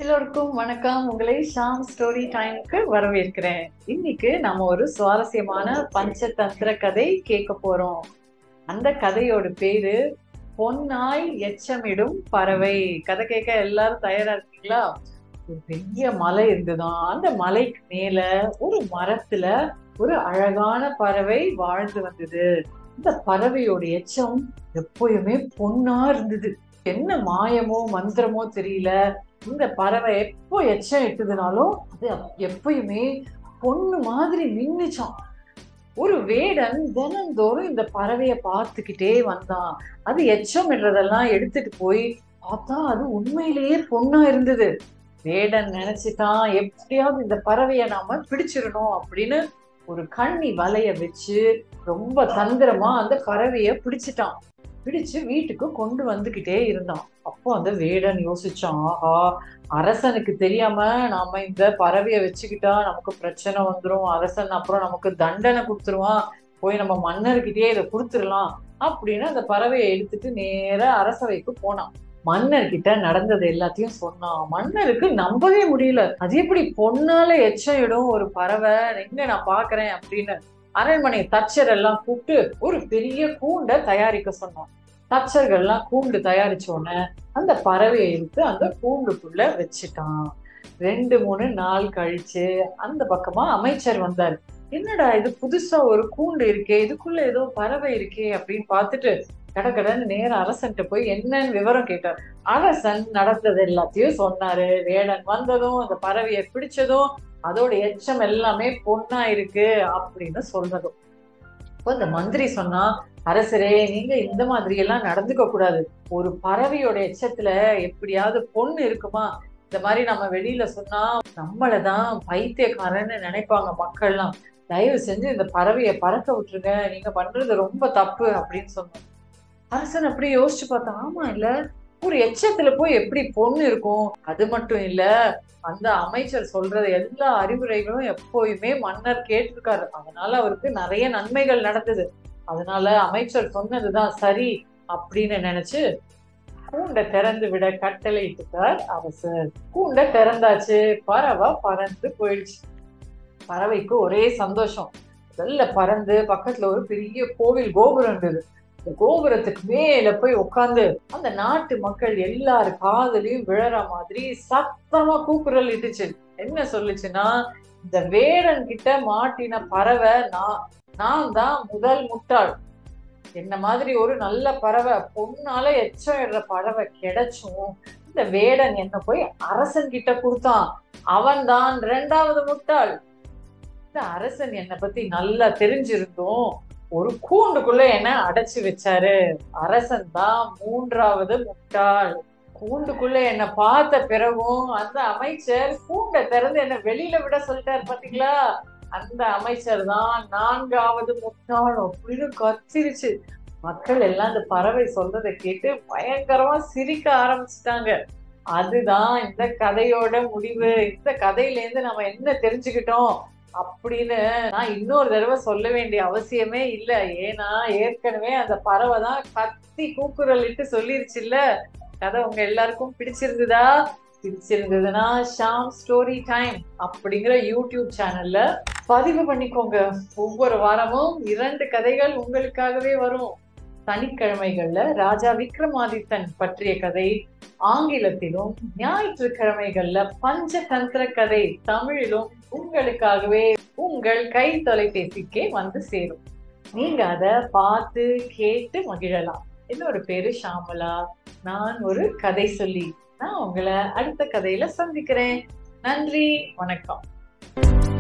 எல்லோருக்கும் வணக்கம் உங்களை ஷாம் ஸ்டோரி டைமுக்கு வரவேற்கிறேன் இன்னைக்கு நம்ம ஒரு சுவாரஸ்யமான பஞ்சதந்திர கதை கேட்க போறோம் அந்த கதையோட பேரு பொன்னாய் எச்சமிடும் பறவை கதை கேட்க எல்லாரும் தயாரா இருக்கீங்களா ஒரு பெரிய மலை இருந்துதான் அந்த மலைக்கு மேல ஒரு மரத்துல ஒரு அழகான பறவை வாழ்ந்து வந்தது இந்த பறவையோட எச்சம் எப்பயுமே பொன்னா இருந்தது என்ன மாயமோ மந்திரமோ தெரியல இந்த பறவை எப்போ எச்சம் இட்டுதுனாலும் அது எப்பயுமே பொண்ணு மாதிரி மின்னுச்சான் ஒரு வேடன் தினந்தோறும் இந்த பறவைய பார்த்துக்கிட்டே வந்தான் அது எச்சம் இடுறதெல்லாம் எடுத்துட்டு போய் பார்த்தா அது உண்மையிலேயே பொண்ணா இருந்தது வேடன் நினைச்சிட்டான் எப்படியாவது இந்த பறவைய நாம பிடிச்சிடணும் அப்படின்னு ஒரு கண்ணி வலைய வச்சு ரொம்ப தந்திரமா அந்த பறவைய பிடிச்சிட்டான் பிடிச்சு வீட்டுக்கு கொண்டு வந்துகிட்டே இருந்தான் அப்போ அந்த வேடன் யோசிச்சான் ஆஹா அரசனுக்கு தெரியாம நாம இந்த பறவைய வச்சுக்கிட்டா நமக்கு பிரச்சனை வந்துரும் அரசன் அப்புறம் நமக்கு தண்டனை கொடுத்துருவான் போய் நம்ம மன்னர்கிட்டயே இதை கொடுத்துடலாம் அப்படின்னு அந்த பறவையை எடுத்துட்டு நேரா அரசவைக்கு போனான் மன்னர்கிட்ட நடந்தது எல்லாத்தையும் சொன்னான் மன்னருக்கு நம்பவே முடியல அது எப்படி பொண்ணால எச்சம் இடும் ஒரு பறவை எங்க நான் பாக்குறேன் அப்படின்னு அரண்மனை தச்சர் எல்லாம் கூப்பிட்டு ஒரு பெரிய கூண்டை தயாரிக்க சொன்னான் தச்சர்கள்லாம் கூண்டு தயாரிச்ச உடனே அந்த பறவையை எடுத்து அந்த கூண்டுக்குள்ள வச்சுட்டான் ரெண்டு மூணு நாள் கழிச்சு அந்த பக்கமா அமைச்சர் வந்தார் என்னடா இது புதுசா ஒரு கூண்டு இருக்கே இதுக்குள்ள ஏதோ பறவை இருக்கே அப்படின்னு பார்த்துட்டு கடகடன்னு நேர அரசன்ட்ட போய் என்னன்னு விவரம் கேட்டார் அரசன் நடந்தது எல்லாத்தையும் சொன்னாரு வேடன் வந்ததும் அந்த பறவையை பிடிச்சதும் அதோட எச்சம் எல்லாமே பொண்ணா இருக்கு அப்படின்னு சொல்றதும் இப்போ இந்த மந்திரி சொன்னா அரசரே நீங்க இந்த மாதிரி எல்லாம் நடந்துக்க கூடாது ஒரு பறவையோட எச்சத்துல எப்படியாவது பொண்ணு இருக்குமா இந்த மாதிரி நம்ம வெளியில சொன்னா நம்மளதான் பைத்தியக்காரன்னு நினைப்பாங்க மக்கள்லாம் தயவு செஞ்சு இந்த பறவையை பறக்க விட்டுருங்க நீங்க பண்றது ரொம்ப தப்பு அப்படின்னு சொன்னோம் அரசன் அப்படி யோசிச்சு பார்த்தா ஆமா இல்ல ஒரு எச்சத்துல போய் எப்படி பொண்ணு இருக்கும் அது மட்டும் இல்ல அந்த அமைச்சர் சொல்றது எல்லா அறிவுரைகளும் எப்போயுமே மன்னர் கேட்டிருக்காரு அதனால அவருக்கு நிறைய நன்மைகள் நடந்தது அதனால அமைச்சர் சொன்னதுதான் சரி அப்படின்னு நினைச்சு கூண்டை திறந்து விட கட்டளையிட்டுட்டார் அரசர் கூண்டை திறந்தாச்சு பறவை பறந்து போயிடுச்சு பறவைக்கு ஒரே சந்தோஷம் வெளில பறந்து பக்கத்துல ஒரு பெரிய கோவில் கோபுரம் இருந்தது கோபுரத்துக்கு மேல போய் உட்காந்து அந்த நாட்டு மக்கள் எல்லாரு காதலையும் விழற மாதிரி சத்தமா கூக்குரல் இட்டுச்சு என்ன சொல்லுச்சுன்னா இந்த வேடன் கிட்ட மாட்டின பறவை நான் நான் தான் முதல் முட்டாள் என்ன மாதிரி ஒரு நல்ல பறவை பொண்ணால எச்சம் இடுற பறவை கிடைச்சும் இந்த வேடன் என்ன போய் அரசன் கிட்ட கொடுத்தான் அவன் தான் ரெண்டாவது முட்டாள் இந்த அரசன் என்னை பத்தி நல்லா தெரிஞ்சிருந்தும் ஒரு கூண்டுக்குள்ள என்ன அடைச்சு வச்சாரு அரசன் தான் மூன்றாவது முட்டாள் கூண்டுக்குள்ள என்ன பார்த்த பிறகும் அந்த அமைச்சர் கூண்டை திறந்து என்ன வெளியில விட சொல்லிட்டாரு பாத்தீங்களா அந்த அமைச்சர் தான் நான்காவது முட்டாள் அப்படின்னு கத்திருச்சு மக்கள் எல்லாம் இந்த பறவை சொல்றதை கேட்டு பயங்கரமா சிரிக்க ஆரம்பிச்சிட்டாங்க அதுதான் இந்த கதையோட முடிவு இந்த கதையில இருந்து நம்ம என்ன தெரிஞ்சுக்கிட்டோம் அப்படின்னு நான் இன்னொரு தடவை சொல்ல வேண்டிய அவசியமே இல்ல ஏன்னா ஏற்கனவே அந்த பறவை தான் கத்தி கூக்குரல் இட்டு சொல்லிருச்சு இல்ல கதை உங்க எல்லாருக்கும் பிடிச்சிருந்ததா பிடிச்சிருந்ததுன்னா ஷாம் ஸ்டோரி டைம் அப்படிங்கிற யூடியூப் சேனல்ல பதிவு பண்ணிக்கோங்க ஒவ்வொரு வாரமும் இரண்டு கதைகள் உங்களுக்காகவே வரும் சனிக்கிழமைகள்ல ராஜா விக்ரமாதித்தன் பற்றிய கதை ஆங்கிலத்திலும் ஞாயிற்றுக்கிழமைகள்ல பஞ்சதந்திர கதை தமிழிலும் உங்களுக்காகவே உங்கள் கை தொலைபேசிக்கே வந்து சேரும் நீங்க அத பார்த்து கேட்டு மகிழலாம் என்னோட பேரு ஷாமலா நான் ஒரு கதை சொல்லி நான் உங்களை அடுத்த கதையில சந்திக்கிறேன் நன்றி வணக்கம்